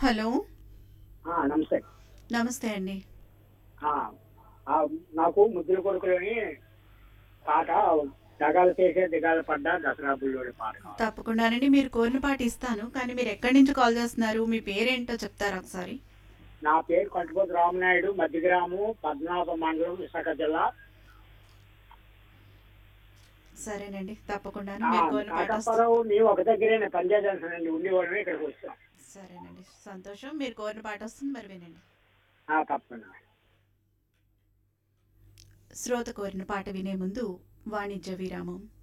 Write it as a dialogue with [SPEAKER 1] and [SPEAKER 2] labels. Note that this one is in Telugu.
[SPEAKER 1] హలో
[SPEAKER 2] ఆ, నమస్తే
[SPEAKER 1] నమస్తే అండి
[SPEAKER 2] ఆ, ఆ, నాకు ముద్దుల కొడుకులని పాట దగాలు చేసే దిగాలు పడ్డా దసరా బుల్లోడి పాట కావాలి.
[SPEAKER 1] తప్పకుండానండి మీరు కోరిన పాట ఇస్తాను కానీ మీరు ఎక్కడి నుంచి కాల్ చేస్తున్నారు మీ పేరేంటో చెప్తారా ఒకసారి
[SPEAKER 2] నా పేరు కట్టుపోతు రామనాయుడు మధ్యగ్రాము పద్మనాభ మండలం విశాఖ జిల్లా
[SPEAKER 1] సరేనండి తప్పకుండాను
[SPEAKER 2] ఆ,
[SPEAKER 1] మీరు కోరిన పాట వస్తుంది
[SPEAKER 2] కాకపరావు మేము ఒక దగ్గరే పనిచేయాల్సిందండి ఉండేవాళ్ళమే ఇక్కడికి వచ్చాం
[SPEAKER 1] సరేనండి సంతోషం మీరు కోరిన పాట వస్తుంది మరి వినండి
[SPEAKER 2] ఆ, తప్పకుండా
[SPEAKER 1] శ్రోత కోరిన పాట వినే ముందు వాణిజ్య విరామం